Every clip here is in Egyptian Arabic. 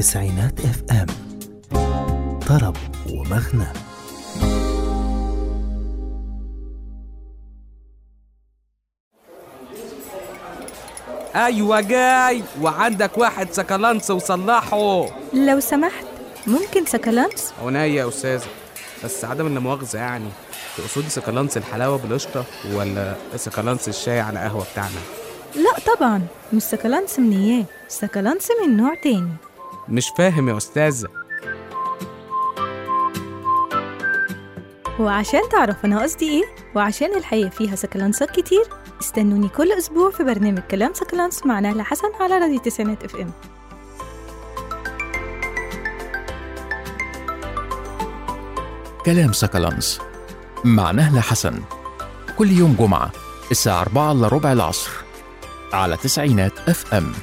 تسعينات اف ام طرب ومغنى ايوه جاي وعندك واحد سكالانس وصلحه لو سمحت ممكن سكالانس عينيا يا استاذه بس عدم لا مؤاخذه يعني تقصدي سكالانس الحلاوه بالقشطه ولا سكالانس الشاي على قهوه بتاعنا لا طبعا مش سكالانس من اياه سكالانس من نوع تاني مش فاهم يا استاذه وعشان تعرف انا قصدي ايه وعشان الحقيقة فيها سكالانسات كتير استنوني كل اسبوع في برنامج كلام سكالانس مع نهلة حسن على راديو تسعينات اف ام كلام سكالانس مع نهلة حسن كل يوم جمعة الساعة 4 إلا ربع العصر على تسعينات اف ام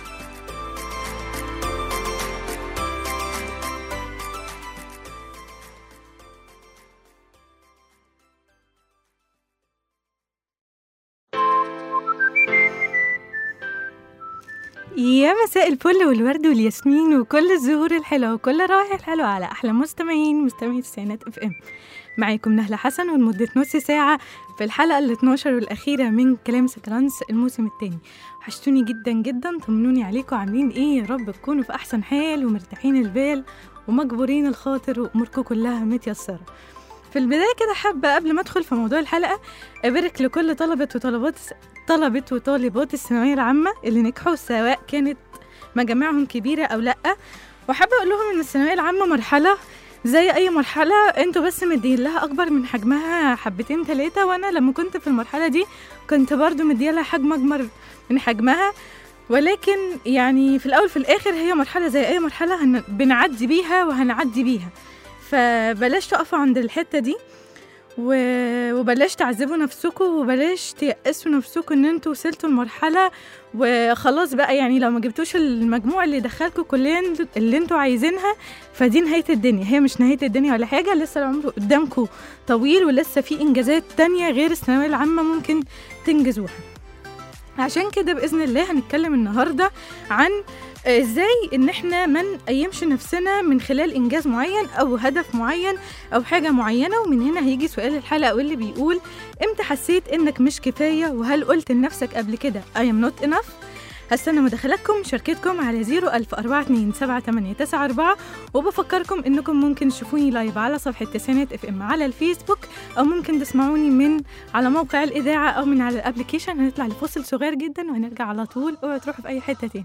يا مساء الفل والورد والياسمين وكل الزهور الحلوة وكل الروائح الحلوة على أحلى مستمعين مستمعي التسعينات اف ام معاكم نهلة حسن ولمدة نص ساعة في الحلقة ال 12 والأخيرة من كلام سكرانس الموسم الثاني وحشتوني جدا جدا طمنوني عليكم عاملين ايه يا رب تكونوا في أحسن حال ومرتاحين البال ومجبورين الخاطر وأموركم كلها متيسرة في البداية كده حابة قبل ما أدخل في موضوع الحلقة أبارك لكل طلبة وطلبات طلبة وطالبات الثانوية العامة اللي نجحوا سواء كانت مجامعهم كبيرة أو لأ وحابة أقول لهم إن الثانوية العامة مرحلة زي أي مرحلة انتوا بس مدين لها أكبر من حجمها حبتين تلاتة وأنا لما كنت في المرحلة دي كنت برضو مدية لها حجم أكبر من حجمها ولكن يعني في الأول في الآخر هي مرحلة زي أي مرحلة هن... بنعدي بيها وهنعدي بيها فبلاش تقفوا عند الحتة دي و... وبلاش تعذبوا نفسكم وبلاش تيأسوا نفسكم ان انتوا وصلتوا لمرحلة وخلاص بقى يعني لو ما جبتوش المجموع اللي دخلكم كليا اللي انتوا عايزينها فدي نهاية الدنيا هي مش نهاية الدنيا ولا حاجة لسه العمر قدامكم طويل ولسه في انجازات تانية غير الثانوية العامة ممكن تنجزوها عشان كده بإذن الله هنتكلم النهاردة عن ازاي ان احنا ما نقيمش نفسنا من خلال انجاز معين او هدف معين او حاجه معينه ومن هنا هيجي سؤال الحلقه واللي بيقول امتى حسيت انك مش كفايه وهل قلت لنفسك قبل كده I am not enough هستنى مداخلاتكم مشاركتكم على 010427894 وبفكركم انكم ممكن تشوفوني لايف على صفحة تسعينات اف ام على الفيسبوك او ممكن تسمعوني من على موقع الاذاعة او من على الابلكيشن هنطلع لفاصل صغير جدا وهنرجع على طول اوعوا تروحوا في اي حتة تاني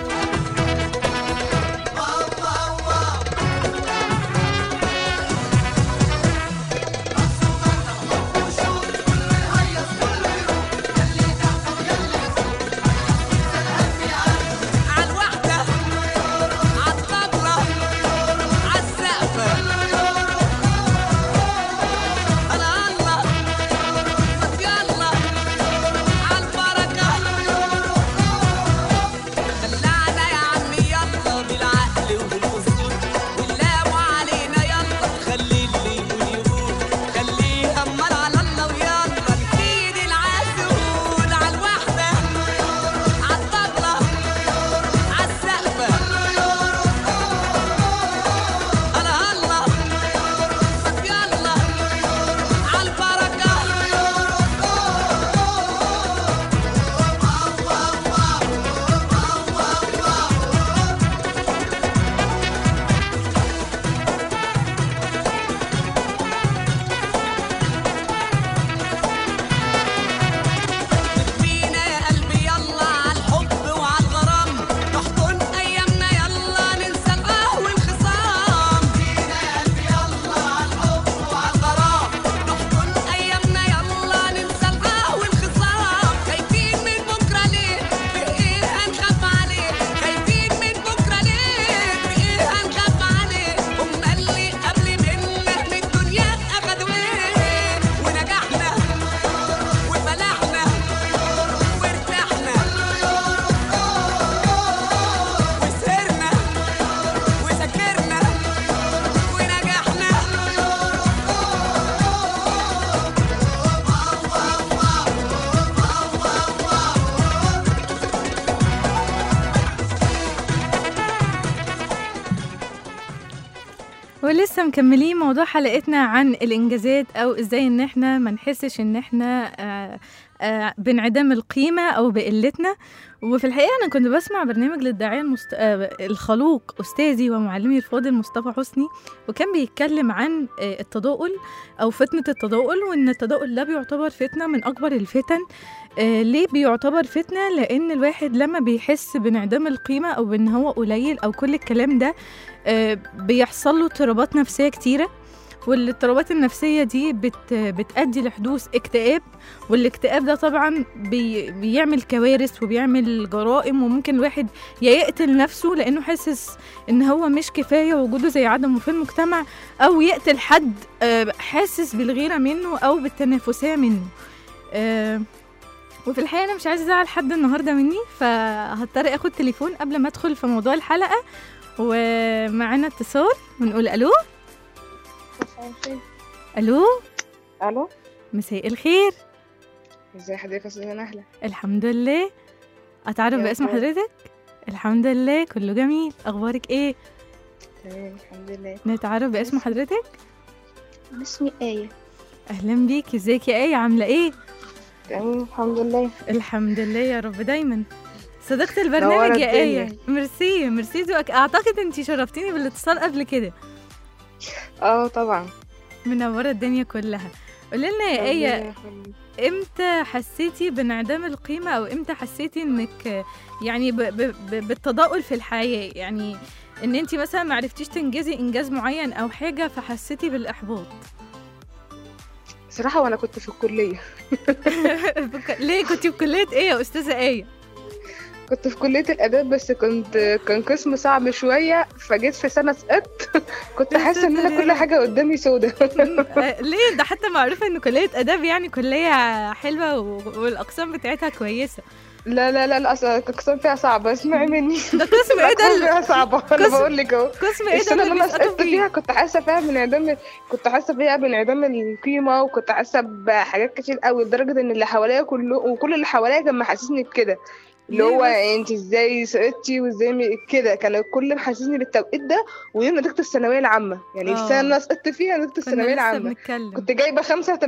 عالوحدة عالطبلة عالسقفة أنا الله بس يلا عالبركة دلعني ولسه مكملين موضوع حلقتنا عن الانجازات او ازاي ان احنا ما نحسش ان احنا آه، آه، بانعدام القيمه او بقلتنا وفي الحقيقه انا كنت بسمع برنامج للداعيه المست... آه، الخلوق استاذي ومعلمي الفاضل مصطفى حسني وكان بيتكلم عن آه، التضاؤل او فتنه التضاؤل وان التضاؤل ده بيعتبر فتنه من اكبر الفتن آه، ليه بيعتبر فتنه لان الواحد لما بيحس بانعدام القيمه او بان هو قليل او كل الكلام ده آه، بيحصل له اضطرابات نفسيه كتيره والاضطرابات النفسية دي بت بتأدي لحدوث اكتئاب والاكتئاب ده طبعا بي بيعمل كوارث وبيعمل جرائم وممكن الواحد يا يقتل نفسه لأنه حاسس إن هو مش كفاية وجوده زي عدمه في المجتمع أو يقتل حد آه، حاسس بالغيرة منه أو بالتنافسية منه آه، وفي الحقيقة أنا مش عايزة أزعل حد النهاردة مني فهضطر آخد تليفون قبل ما أدخل في موضوع الحلقة ومعانا اتصال ونقول ألو ألو الو مساء الخير ازي حضرتك يا استاذه نهله الحمد لله أتعرف يا باسم أخبار؟ حضرتك الحمد لله كله جميل أخبارك إيه تمام الحمد لله نتعرف باسم حضرتك اسمي آية أهلا بيك ازيك يا إيه عاملة إيه تمام الحمد لله الحمد لله يا رب دايما صديقة نورة البرنامج يا الدنيا. آية ميرسي ميرسي ذوقك أعتقد أنتي شرفتيني بالاتصال قبل كده اه طبعا منورة الدنيا كلها قولي لنا يا آية ربنا يخليك. امتى حسيتي بانعدام القيمة او امتى حسيتي انك يعني ب ب ب بالتضاؤل في الحياة يعني ان انت مثلا ما عرفتيش تنجزي انجاز معين او حاجة فحسيتي بالاحباط صراحه وانا كنت في الكليه بك- ليه كنتي في كلية ايه يا استاذة ايه كنت في كليه الاداب بس كنت كان قسم صعب شويه فجيت في سنه سقطت كنت يا حاسه ان ساتر انا يا كل رب. حاجه قدامي سودة آه، ليه ده حتى معروفة ان كلية اداب يعني كلية حلوة و- والاقسام بتاعتها كويسة لا لا لا لا أصل الاقسام فيها صعبه اسمعي مني ده قسم ايه الأقسام ده فيها صعبه انا قسم- بقول لك اهو قسم ايه ده السنه اللي اللي انا بيسقطوا سقطت فيها فيه كنت حاسه فيها بانعدام كنت حاسه فيها بانعدام القيمه وكنت حاسه بحاجات كتير قوي لدرجه ان اللي حواليا كله وكل اللي حواليا كان محسسني بكده اللي ليه هو بس؟ انت ازاي سقطتي وازاي م- كده كان الكل محسسني بالتوقيت ده ويوم نتيجه الثانويه العامه يعني آه. السنه اللي انا سقطت فيها نتيجه كنا الثانويه لسه العامه بنتكلم كنت جايبه 85%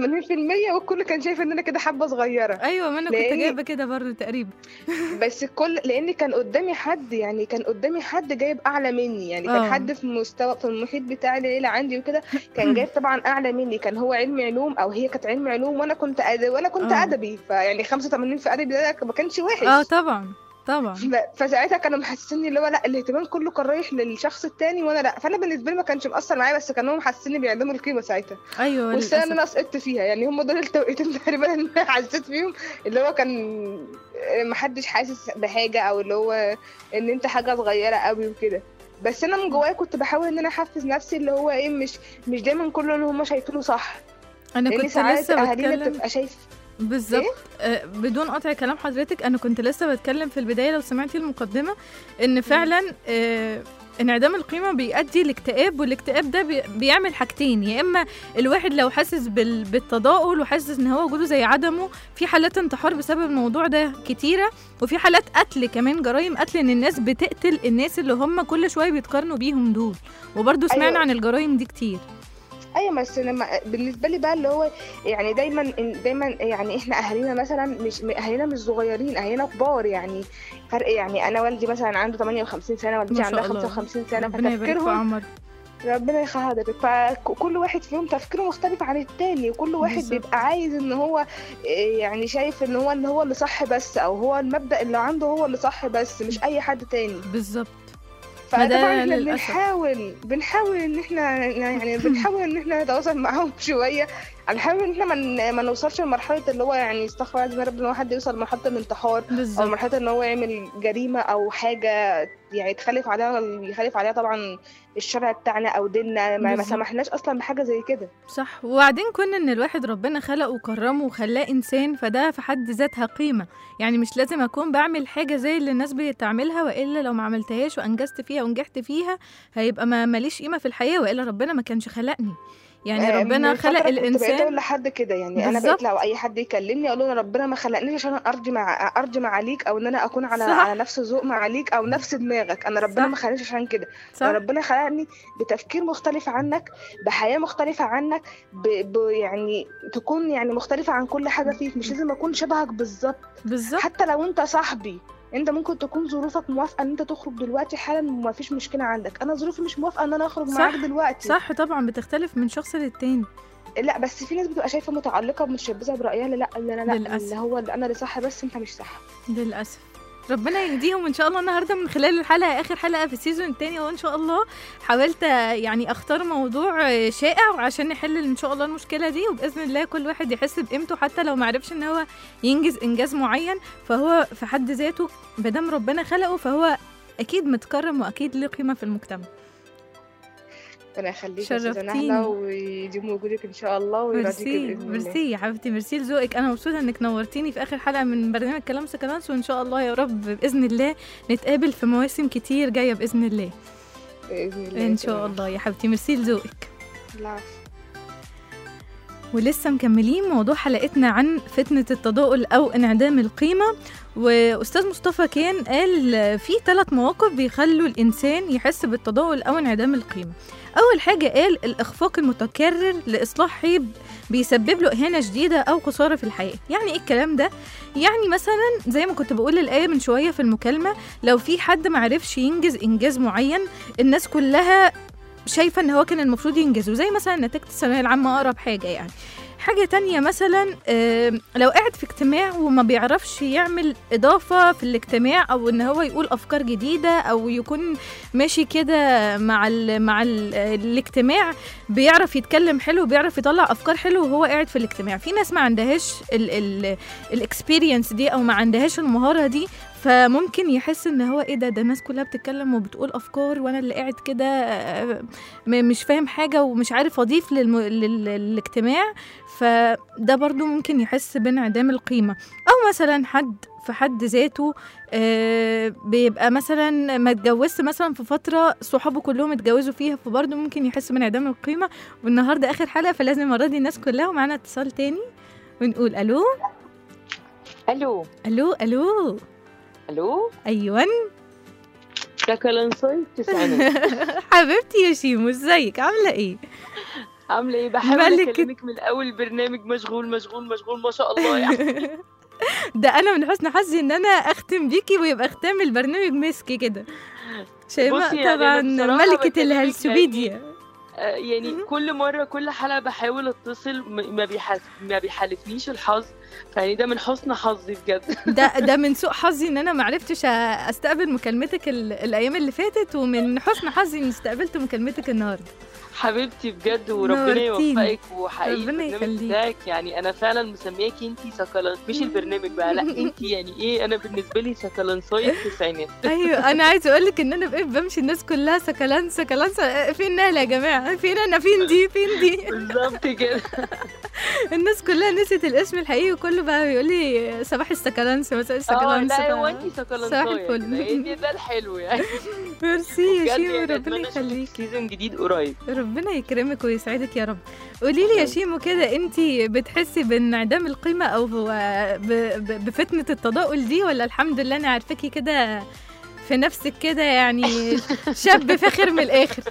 والكل كان شايف ان انا كده حبه صغيره ايوه ما انا كنت لأني- جايبه كده برضه تقريبا بس الكل لان كان قدامي حد يعني كان قدامي حد جايب اعلى مني يعني كان آه. حد في مستوى في المحيط بتاعي اللي عندي وكده كان جايب طبعا اعلى مني كان هو علمي علوم او هي كانت علمي علوم وانا كنت أد... وانا كنت آه. ادبي فيعني 85 في ادبي ده ما كانش وحش اه طبعا طبعا ف- فساعتها كانوا محسسيني اللي هو لا الاهتمام كله كان رايح للشخص التاني وانا لا فانا بالنسبه لي ما كانش مأثر معايا بس كانوا محسسيني بيعدموا القيمه ساعتها ايوه والسنه اللي للأسف. انا سقطت فيها يعني هم دول التوقيتين تقريبا اللي أنا حسيت فيهم اللي هو كان محدش حاسس بحاجه او اللي هو ان انت حاجه صغيره قوي وكده بس انا من جوايا كنت بحاول ان انا احفز نفسي اللي هو ايه مش مش دايما كل اللي هم شايفينه صح انا لان كنت ساعات لسه اهالينا بتكلم بتبقى شايف بالظبط آه بدون قطع كلام حضرتك انا كنت لسه بتكلم في البدايه لو سمعتي المقدمه ان فعلا آه انعدام القيمه بيؤدي لاكتئاب والاكتئاب ده بي- بيعمل حاجتين يا اما الواحد لو حاسس بال- بالتضاؤل وحاسس ان هو وجوده زي عدمه في حالات انتحار بسبب الموضوع ده كتيره وفي حالات قتل كمان جرائم قتل ان الناس بتقتل الناس اللي هم كل شويه بيتقارنوا بيهم دول وبرضه سمعنا أيوة. عن الجرائم دي كتير ايوه بس لما بالنسبه لي بقى اللي هو يعني دايما دايما يعني احنا اهالينا مثلا مش اهالينا مش صغيرين اهالينا كبار يعني فرق يعني انا والدي مثلا عنده 58 سنه والدتي ما شاء عندها الله. 55 سنه ربنا يبارك في فتفكيرهم عمر ربنا يخلي حضرتك فكل واحد فيهم تفكيره مختلف عن التاني وكل واحد بالظبط. بيبقى عايز ان هو إيه، يعني شايف ان هو اللي هو اللي صح بس او هو المبدأ اللي عنده هو اللي صح بس مش اي حد تاني بالظبط ما ده فطبعا احنا للأسف. بنحاول بنحاول ان احنا يعني بنحاول ان احنا نتواصل معاهم شويه هنحاول ان احنا ما ن- ما نوصلش لمرحله اللي هو يعني استغفر الله العظيم يا رب ان هو حد يوصل لمرحله الانتحار او بالظبط مرحله ان هو يعمل جريمه او حاجه يعني يتخلف عليها يخالف عليها طبعا الشرع بتاعنا او ديننا ما, ما بالظبط. سمحناش اصلا بحاجه زي كده صح وبعدين كون ان الواحد ربنا خلقه وكرمه وخلاه انسان فده في حد ذاتها قيمه يعني مش لازم اكون بعمل حاجه زي اللي الناس بتعملها والا لو ما عملتهاش وانجزت فيها ونجحت فيها هيبقى ما ماليش قيمه في الحياه والا ربنا ما كانش خلقني يعني آه، ربنا من فترة خلق كنت بقيت اقول الانسان لحد كده يعني انا بالظبط. بقيت لو اي حد يكلمني اقول له أنا ربنا ما خلقنيش عشان ارضي مع ارضي معاليك او ان انا اكون على صح. على نفس ذوق معاليك او نفس دماغك انا ربنا صح. ما خلقنيش عشان كده صح أنا ربنا خلقني بتفكير مختلف عنك بحياة مختلفة عنك ب... ب... يعني تكون يعني مختلفة عن كل حاجة فيك مش لازم اكون شبهك بالظبط بالظبط حتى لو انت صاحبي انت ممكن تكون ظروفك موافقه ان انت تخرج دلوقتي حالا وما فيش مشكله عندك انا ظروفي مش موافقه ان انا اخرج صح. معاك دلوقتي صح طبعا بتختلف من شخص للتاني لا بس في ناس بتبقى شايفه متعلقه ومتشبثه برايها لا لا لا لا للأسف. اللي هو اللي انا اللي صح بس انت مش صح للأسف ربنا يهديهم ان شاء الله النهارده من خلال الحلقه اخر حلقه في السيزون الثاني وان شاء الله حاولت يعني اختار موضوع شائع عشان نحل ان شاء الله المشكله دي وباذن الله كل واحد يحس بقيمته حتى لو ما عرفش ان هو ينجز انجاز معين فهو في حد ذاته مادام ربنا خلقه فهو اكيد متكرم واكيد له قيمه في المجتمع ربنا يخليك يا استاذه شرفتيني. نهله ويديم وجودك ان شاء الله ويرضيك ميرسي باذن الله ميرسي يا حبيبتي ميرسي لذوقك انا مبسوطه انك نورتيني في اخر حلقه من برنامج كلام سكرانس وان شاء الله يا رب باذن الله نتقابل في مواسم كتير جايه باذن الله باذن الله ان شاء الله يا حبيبتي ميرسي لذوقك العفو ولسه مكملين موضوع حلقتنا عن فتنة التضاؤل أو انعدام القيمة وأستاذ مصطفى كان قال في ثلاث مواقف بيخلوا الإنسان يحس بالتضاؤل أو انعدام القيمة أول حاجة قال الإخفاق المتكرر لإصلاح عيب بيسبب له إهانة شديدة أو خسارة في الحياة يعني إيه الكلام ده؟ يعني مثلا زي ما كنت بقول الآية من شوية في المكالمة لو في حد معرفش ينجز إنجاز معين الناس كلها شايفة إن هو كان المفروض ينجزه زي مثلا نتيجة الثانوية العامة أقرب حاجة يعني حاجة تانية مثلا آم، لو قاعد في اجتماع وما بيعرفش يعمل إضافة في الاجتماع أو إن هو يقول أفكار جديدة أو يكون ماشي كده مع ال مع ال الاجتماع بيعرف يتكلم حلو بيعرف يطلع أفكار حلو وهو قاعد في الاجتماع في ناس ما عندهاش الاكسبيرينس دي أو ما عندهاش المهارة دي فممكن يحس ان هو ايه ده ده الناس كلها بتتكلم وبتقول افكار وانا اللي قاعد كده آه، م- مش فاهم حاجه ومش عارف اضيف للم... لل... للاجتماع فده برضو ممكن يحس بانعدام القيمه او مثلا حد في حد ذاته آه، بيبقى مثلا ما اتجوزت مثلا في فتره صحابه كلهم اتجوزوا فيها فبرضه ممكن يحس بانعدام القيمه والنهارده اخر حلقه فلازم ارضي الناس كلها ومعانا اتصال تاني ونقول الو الو الو الو الو ايوه ده كلانساي تسعينات حبيبتي يا شيمو ازيك عامله ايه عامله ايه بحاول مالك اكلمك من اول برنامج مشغول مشغول مشغول ما شاء الله يعني ده انا من حسن حظي ان انا اختم بيكي ويبقى ختام البرنامج مسكي كده شيماء بصي يعني طبعا أنا بصراحة ملكة بكلمك الهلسوبيديا آه، يعني كل مره كل حلقه بحاول اتصل م- ما بيحس ما بيحالفنيش الحظ فيعني ده من حسن حظي بجد ده ده من سوء حظي ان انا ما عرفتش استقبل مكالمتك ال- الايام اللي فاتت ومن حسن حظي اني استقبلت مكالمتك النهارده حبيبتي بجد وربنا نورتيني. يوفقك وحقيقي ربنا البرنامج يخليك. بتاعك يعني انا فعلا مسمياكي انتي سكلان مش البرنامج بقى لا انتي يعني ايه انا بالنسبه لي سكلانساي التسعينات ايوه انا عايزه اقول لك ان انا بقيت بمشي الناس كلها سكلان سكلان س- فين نهله يا جماعه فين انا فين دي فين دي بالظبط كده الناس كلها نسيت الاسم الحقيقي وكله بقى بيقول لي صباح السكلانس مساء اه السكلانس لا هو ف- انتي صباح سكلانساي الفل. يعني ده الحلو يعني ميرسي يا بجد شيمو يعني ربنا اتمنى اشوفك يخليك سيزون جديد قريب ربنا يكرمك ويسعدك يا رب قولي لي يا شيمو كده انت بتحسي بانعدام القيمه او ب- ب- بفتنه التضاؤل دي ولا الحمد لله انا عارفاكي كده في نفسك كده يعني شاب فاخر من الاخر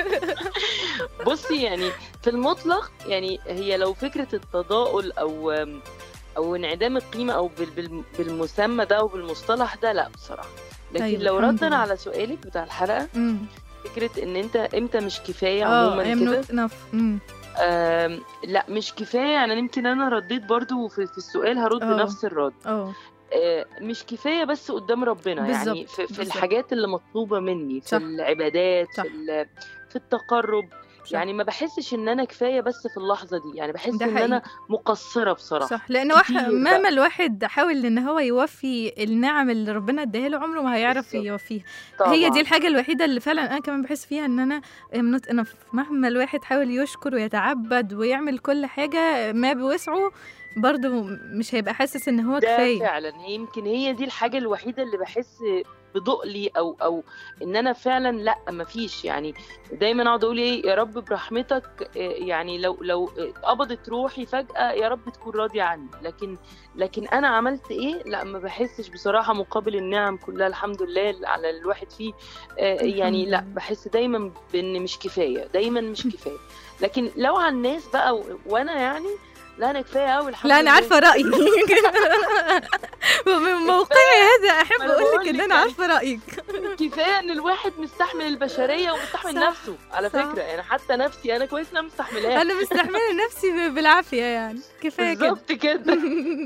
بصي يعني في المطلق يعني هي لو فكره التضاؤل او او انعدام القيمه او بال- بال- بالمسمى ده او بالمصطلح ده لا بصراحه لكن طيب، لو الحمد ردا لله. على سؤالك بتاع الحلقه أمم. فكره ان انت امتى مش كفايه اه عموما I'm كده not enough أمم. آم، لا مش كفايه يعني يمكن انا رديت برضو في, في السؤال هرد اه. بنفس الرد اه آه، مش كفايه بس قدام ربنا يعني بالظبط، في, في بالظبط. الحاجات اللي مطلوبه مني في صح. العبادات صح. في ال- في التقرب صح. يعني ما بحسش ان انا كفايه بس في اللحظه دي يعني بحس ده ان انا حقيقي. مقصره بصراحه صح لان واحد كتير مهما بقى. الواحد حاول ان هو يوفي النعم اللي ربنا اداها له عمره ما هيعرف بالظبط. يوفيها طبعا هي دي الحاجة الوحيدة اللي فعلا أنا كمان بحس فيها إن أنا am not enough مهما الواحد حاول يشكر ويتعبد ويعمل كل حاجة ما بوسعه برضو مش هيبقى حاسس ان هو ده كفايه فعلا هي يمكن هي دي الحاجه الوحيده اللي بحس بضوء او او ان انا فعلا لا مفيش يعني دايما اقعد اقول ايه يا رب برحمتك إيه، يعني لو لو قبضت روحي فجاه يا رب تكون راضيه عني لكن لكن انا عملت ايه لا ما بحسش بصراحه مقابل النعم كلها الحمد لله اللي على الواحد فيه آه، يعني لا لله. بحس دايما بان مش كفايه دايما مش كفايه لكن لو على الناس بقى و- وانا يعني لا انا كفايه قوي الحمد لا انا لله. عارفه رايك ومن موقعي هذا احب ما أنا اقول لك بقول ان لك انا يعني. عارفه رايك كفايه ان الواحد مستحمل البشريه ومستحمل صح، نفسه على صح. فكره يعني حتى نفسي انا كويس ان انا مستحملاها انا مستحمله نفسي ب- بالعافيه يعني كفايه كده بالظبط كده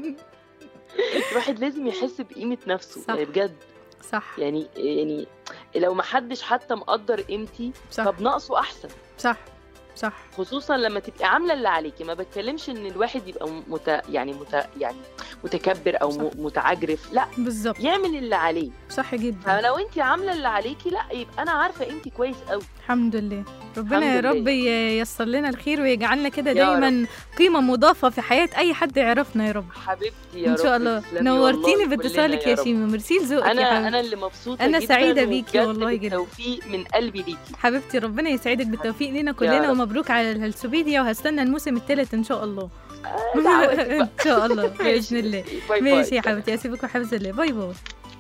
الواحد لازم يحس بقيمه نفسه صح. يعني بجد صح يعني يعني لو ما حدش حتى مقدر قيمتي صح طب ناقصه احسن صح صح خصوصا لما تبقي عامله اللي عليكي ما بتكلمش ان الواحد يبقى مت يعني مت يعني متكبر او صح. م- متعجرف لا بالظبط يعمل اللي عليه صح جدا فلو انت عامله اللي عليكي لا يبقى انا عارفه قيمتي كويس قوي الحمد لله ربنا يا الحمد رب ي- ييسر لنا الخير ويجعلنا كده يا دايما قيمه مضافه في حياه اي حد يعرفنا يا رب حبيبتي يا ان رب شاء الله تسلمي نورتيني والله باتصالك كلنا يا رب. شيماء ميرسي لذوقك يا انا حبيبتي انا اللي مبسوطه أنا جدا سعيدة بيكي وبجد والله جدا. بالتوفيق من قلبي ليكي حبيبتي ربنا يسعدك بالتوفيق لينا كلنا رب. ومبروك على الهلسوبيديا وهستنى الموسم الثالث ان شاء الله دعواتك بقى. ان شاء الله باذن ماشي. الله باي باي. ماشي يا حبيبتي اسيبك وحفظ الله باي باي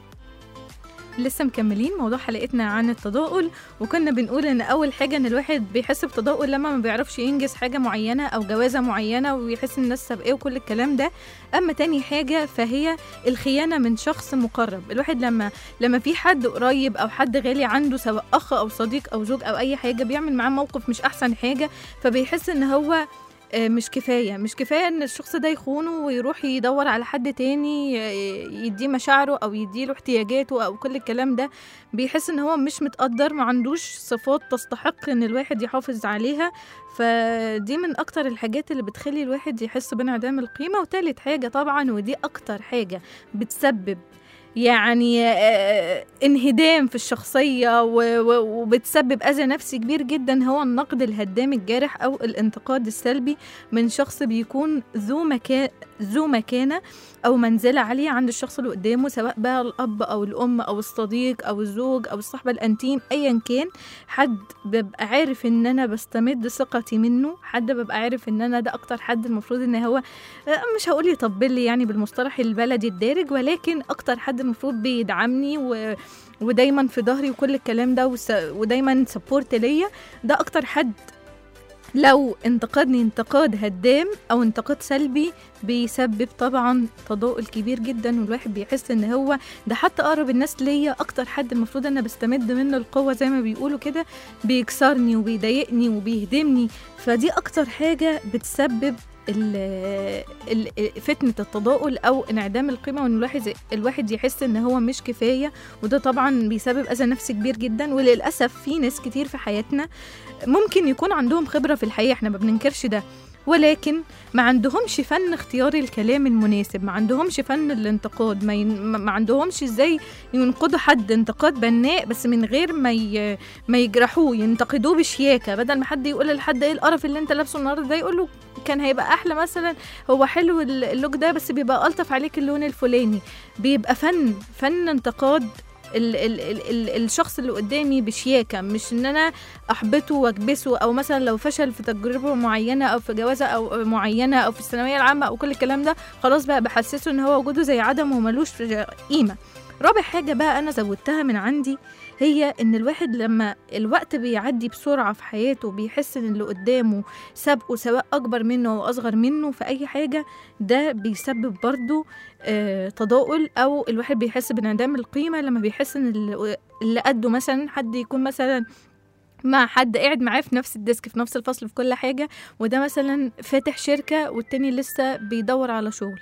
لسه مكملين موضوع حلقتنا عن التضاؤل وكنا بنقول ان اول حاجه ان الواحد بيحس بتضاؤل لما ما بيعرفش ينجز حاجه معينه او جوازه معينه ويحس ان الناس سابقاه وكل الكلام ده اما تاني حاجه فهي الخيانه من شخص مقرب الواحد لما لما في حد قريب او حد غالي عنده سواء اخ او صديق او زوج او اي حاجه بيعمل معاه موقف مش احسن حاجه فبيحس ان هو آه، مش كفايه مش كفايه ان الشخص ده يخونه ويروح يدور على حد تاني آه، يديه مشاعره او يديله احتياجاته او كل الكلام ده بيحس ان هو مش متقدر ما عندوش صفات تستحق ان الواحد يحافظ عليها فدي من اكتر الحاجات اللي بتخلي الواحد يحس بانعدام القيمه وتالت حاجه طبعا ودي اكتر حاجه بتسبب يعني آه، انهدام في الشخصية و- و- وبتسبب أذى نفسي كبير جدا هو النقد الهدام الجارح أو الانتقاد السلبي من شخص بيكون ذو مكان ذو مكانة أو منزلة عالية عند الشخص اللي قدامه سواء بقى الأب أو الأم أو الصديق أو الزوج أو الصحبة الأنتيم أيا كان حد ببقى عارف إن أنا بستمد ثقتي منه حد ببقى عارف إن أنا ده أكتر حد المفروض إن هو آه، مش هقول يطبل لي يعني بالمصطلح البلدي الدارج ولكن أكتر حد المفروض بيدعمني و... ودايما في ظهري وكل الكلام ده وس... ودايما سبورت ليا ده أكتر حد لو انتقدني انتقاد هدام او انتقاد سلبي بيسبب طبعا تضاؤل كبير جدا والواحد بيحس ان هو ده حتى اقرب الناس ليا اكتر حد المفروض انا بستمد منه القوه زي ما بيقولوا كده بيكسرني وبيضايقني وبيهدمني فدي اكتر حاجه بتسبب ال- ال- فتنه التضاؤل او انعدام القيمه وان الواحد الواحد يحس ان هو مش كفايه وده طبعا بيسبب اذى نفسي كبير جدا وللاسف في ناس كتير في حياتنا ممكن يكون عندهم خبره في الحياه احنا ما بننكرش ده ولكن ما عندهمش فن اختيار الكلام المناسب ما عندهمش فن الانتقاد ما, ين... ما ما عندهمش ازاي ينقدوا حد انتقاد بناء بس من غير ما ي... ما يجرحوه ينتقدوه بشياكه بدل ما حد يقول لحد ايه القرف اللي انت لابسه النهارده ده يقول له كان هيبقى احلى مثلا هو حلو ال- اللوك ده بس بيبقى الطف عليك اللون الفلاني بيبقى فن فن انتقاد ال ال ال ال الشخص اللي قدامي بشياكه مش ان انا احبطه واكبسه او مثلا لو فشل في تجربه معينه او في جوازه او معينه او في الثانويه العامه او كل الكلام ده خلاص بقى بحسسه ان هو وجوده زي عدم وملوش قيمه رابع حاجه بقى انا زودتها من عندي هي ان الواحد لما الوقت بيعدي بسرعه في حياته بيحس ان اللي قدامه سابقه سواء اكبر منه او اصغر منه في اي حاجه ده بيسبب برضه آه تضاؤل او الواحد بيحس بانعدام القيمه لما بيحس ان اللي- اللي قده مثلا حد يكون مثلا مع حد قاعد معاه في نفس الديسك في نفس الفصل في كل حاجه وده مثلا فاتح شركه والتاني لسه بيدور على شغل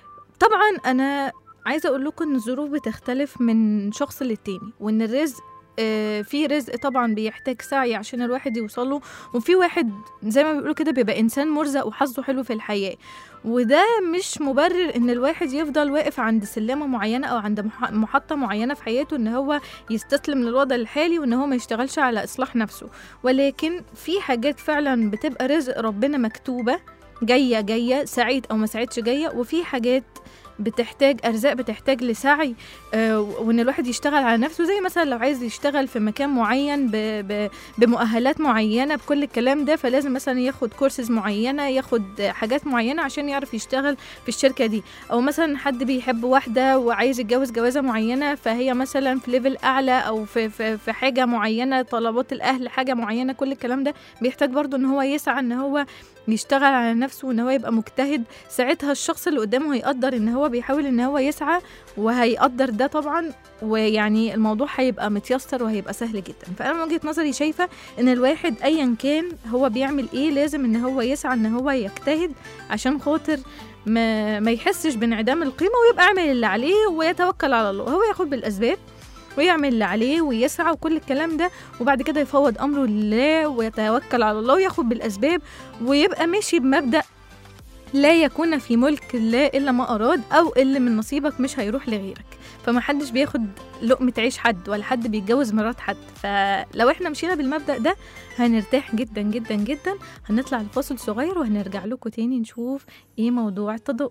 طبعا انا عايزه اقول لكم ان الظروف بتختلف من شخص للتاني وان الرزق آه، في رزق طبعا بيحتاج سعي عشان الواحد يوصله وفي واحد زي ما بيقولوا كده بيبقى انسان مرزق وحظه حلو في الحياه وده مش مبرر ان الواحد يفضل واقف عند سلمه معينه او عند مح- محطه معينه في حياته ان هو يستسلم للوضع الحالي وان هو ما يشتغلش على اصلاح نفسه ولكن في حاجات فعلا بتبقى رزق ربنا مكتوبه جايه جايه سعيت او ما سعيتش جايه وفي حاجات بتحتاج ارزاق بتحتاج لسعي آه، وان الواحد يشتغل على نفسه زي مثلا لو عايز يشتغل في مكان معين ب ب بمؤهلات معينه بكل الكلام ده فلازم مثلا ياخد كورسز معينه ياخد حاجات معينه عشان يعرف يشتغل في الشركه دي او مثلا حد بيحب واحده وعايز يتجوز جوازه معينه فهي مثلا في ليفل اعلى او في في, في حاجه معينه طلبات الاهل حاجه معينه كل الكلام ده بيحتاج برضو ان هو يسعى ان هو يشتغل على نفسه وان هو يبقى مجتهد ساعتها الشخص اللي قدامه هيقدر ان هو بيحاول ان هو يسعى وهيقدر ده طبعا ويعني الموضوع هيبقى متيسر وهيبقى سهل جدا فانا من وجهه نظري شايفه ان الواحد ايا كان هو بيعمل ايه لازم ان هو يسعى ان هو يجتهد عشان خاطر ما, ما يحسش بانعدام القيمه ويبقى عامل اللي عليه ويتوكل على الله هو ياخد بالاسباب ويعمل اللي عليه ويسعى وكل الكلام ده وبعد كده يفوض امره لله ويتوكل على الله وياخد بالاسباب ويبقى ماشي بمبدا لا يكون في ملك الله الا ما اراد او اللي من نصيبك مش هيروح لغيرك فما حدش بياخد لقمة عيش حد ولا حد بيتجوز مرات حد فلو احنا مشينا بالمبدأ ده هنرتاح جدا جدا جدا هنطلع لفاصل صغير وهنرجع لكم تاني نشوف ايه موضوع التضاؤل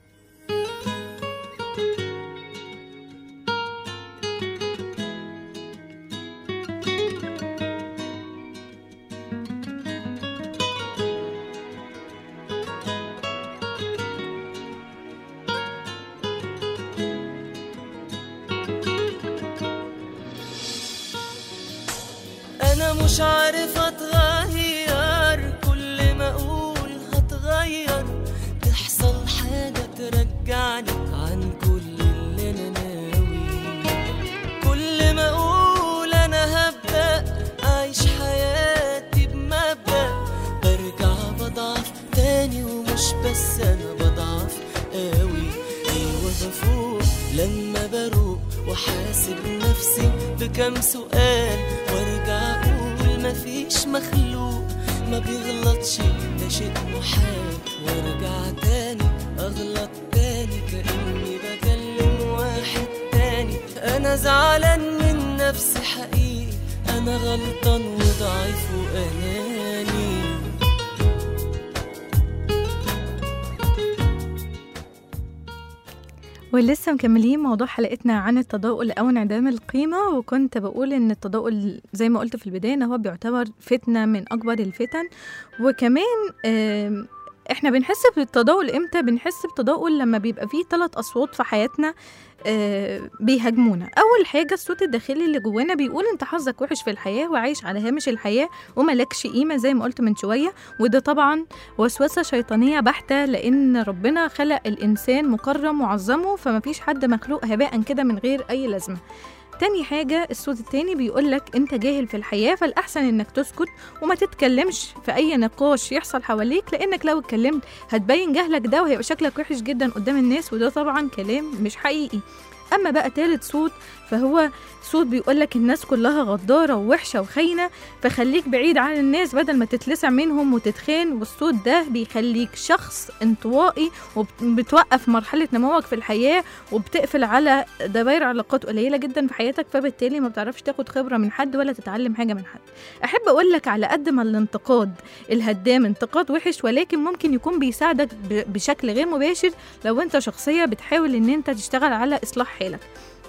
انا مش عارف اتغير كل ما اقول هتغير تحصل حاجة ترجعني عن كل اللي انا ناوي كل ما اقول انا هبدأ اعيش حياتي بمبدأ برجع بضعف تاني ومش بس انا بضعف قوي ايوه بفوق لما بروق وحاسب نفسي بكم سؤال وارجع اقول مفيش مخلوق ما بيغلطش ده شيء محال وارجع تاني اغلط تاني كاني بكلم واحد تاني انا زعلان من نفسي حقيقي انا غلطان وضعيف واناني ولسه مكملين موضوع حلقتنا عن التضاؤل او انعدام القيمه وكنت بقول ان التضاؤل زي ما قلت في البدايه ان هو بيعتبر فتنه من اكبر الفتن وكمان آم، احنا بنحس بالتضاؤل امتى بنحس بتضاؤل لما بيبقى فيه ثلاث اصوات في حياتنا آه، بيهاجمونا اول حاجه الصوت الداخلي اللي جوانا بيقول انت حظك وحش في الحياه وعايش على هامش الحياه وملكش قيمه زي ما قلت من شويه وده طبعا وسوسه شيطانيه بحته لان ربنا خلق الانسان مكرم وعظمه فما فيش حد مخلوق هباء كده من غير اي لازمه تاني حاجة الصوت التاني بيقولك انت جاهل في الحياة فالأحسن انك تسكت وما تتكلمش في أي نقاش يحصل حواليك لأنك لو اتكلمت هتبين جهلك ده وهيبقى شكلك وحش جدا قدام الناس وده طبعا كلام مش حقيقي أما بقى تالت صوت فهو صوت بيقولك الناس كلها غدارة ووحشة وخاينة فخليك بعيد عن الناس بدل ما تتلسع منهم وتتخان والصوت ده بيخليك شخص انطوائي وبتوقف مرحلة نموك في الحياة وبتقفل على دوائر علاقات قليلة جدا في حياتك فبالتالي ما بتعرفش تاخد خبرة من حد ولا تتعلم حاجة من حد أحب أقولك على قد ما الانتقاد الهدام انتقاد وحش ولكن ممكن يكون بيساعدك ب- بشكل غير مباشر لو انت شخصية بتحاول ان انت تشتغل على إصلاح حالك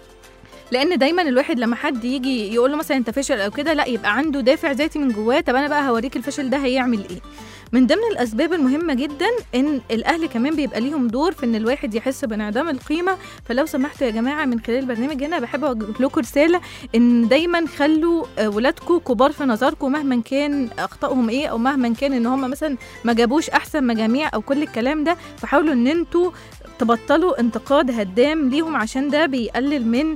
لان دايما الواحد لما حد يجي يقول له مثلا انت فاشل او كده لا يبقى عنده دافع ذاتي من جواه طب انا بقى هوريك الفشل ده هيعمل ايه من ضمن الاسباب المهمه جدا ان الاهل كمان بيبقى ليهم دور في ان الواحد يحس بانعدام القيمه فلو سمحتوا يا جماعه من خلال البرنامج هنا بحب اوجه لكم رساله ان دايما خلوا آه، ولادكم كبار في نظركم مهما كان اخطائهم ايه او مهما كان ان هم مثلا ما جابوش احسن مجاميع او كل الكلام ده فحاولوا ان انتوا تبطلوا انتقاد هدام ليهم عشان ده بيقلل من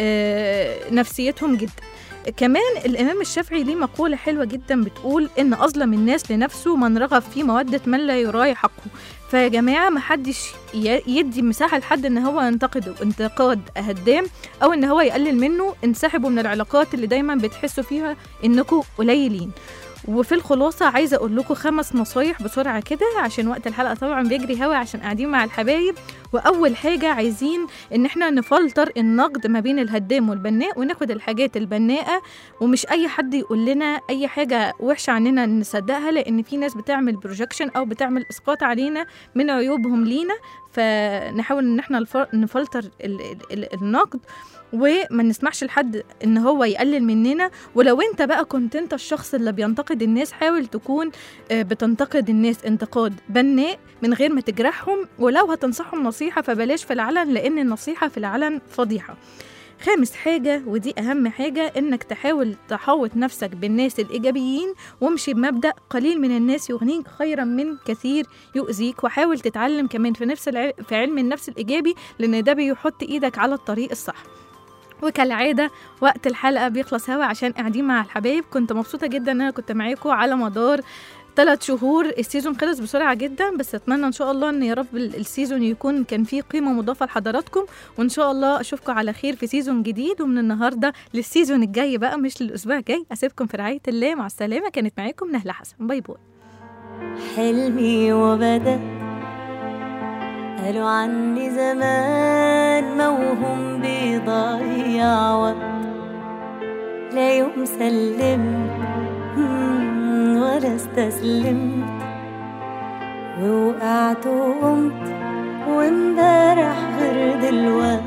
آه، نفسيتهم جدا كمان الإمام الشافعي ليه مقولة حلوة جدا بتقول إن أظلم الناس لنفسه من رغب في مودة من لا يراعي حقه فيا جماعة محدش ي- يدي مساحة لحد إن هو ينتقده انتقاد هدام أو إن هو يقلل منه انسحبوا من العلاقات اللي دايما بتحسوا فيها إنكم قليلين وفي الخلاصة عايزة أقول لكم خمس نصايح بسرعة كده عشان وقت الحلقة طبعا بيجري هوا عشان قاعدين مع الحبايب وأول حاجة عايزين إن احنا نفلتر النقد ما بين الهدام والبناء وناخد الحاجات البناءة ومش أي حد يقول لنا أي حاجة وحشة عننا نصدقها لأن في ناس بتعمل بروجكشن أو بتعمل إسقاط علينا من عيوبهم لينا فنحاول إن احنا الف- نفلتر ال- ال- ال- النقد وما نسمحش لحد ان هو يقلل مننا ولو انت بقى كنت انت الشخص اللي بينتقد الناس حاول تكون آه، بتنتقد الناس انتقاد بناء من غير ما تجرحهم ولو هتنصحهم نصيحة فبلاش في العلن لأن النصيحة في العلن فضيحة خامس حاجة ودي أهم حاجة إنك تحاول تحوط نفسك بالناس الإيجابيين وامشي بمبدأ قليل من الناس يغنيك خيرا من كثير يؤذيك وحاول تتعلم كمان في نفس الع... في علم النفس الإيجابي لأن ده بيحط إيدك على الطريق الصح وكالعادة وقت الحلقة بيخلص هوا عشان قاعدين مع الحبايب كنت مبسوطة جدا ان انا كنت معاكم على مدار ثلاث شهور السيزون خلص بسرعة جدا بس اتمنى ان شاء الله ان يا رب ال- السيزون يكون كان فيه قيمة مضافة لحضراتكم وان شاء الله اشوفكم على خير في سيزون جديد ومن النهاردة للسيزون الجاي بقى مش للاسبوع الجاي اسيبكم في رعاية الله مع السلامة كانت معاكم نهلة حسن باي باي حلمي وبدأ قالوا عني زمان موهوم بيضيع وقت لا يوم سلمت مم، ولا استسلمت ووقعت وقمت وامبارح غير دلوقت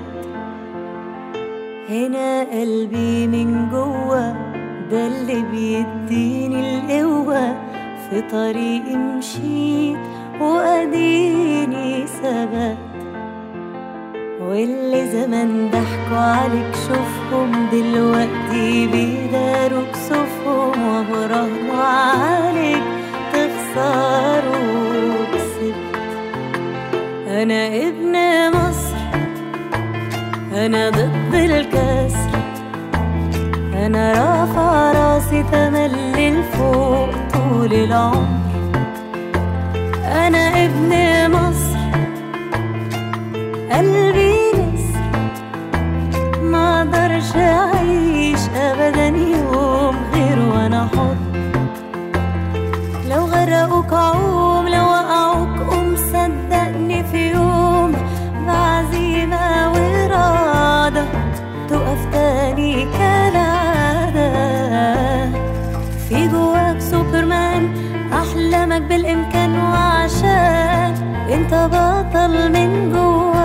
هنا قلبي من جوا ده اللي بيديني القوة في طريقي مشيت وأديني ثبت واللي زمان ضحكوا عليك شوفهم دلوقتي بيداروا كسوفهم وبراهنوا عليك تخسروا كسبت أنا ابن مصر أنا ضد الكسر أنا رافع راسي تملي لفوق طول العمر أنا ابن مصر قلبي نسر ما اقدرش أعيش أبدا يوم غير وأنا حر لو غرقوك عوم لو وقعوك قوم صدقني في يوم بعزيمة وإرادة تقف تاني كالعادة في جواك سوبرمان أحلامك بالإمكان وعشان انت بطل من جواك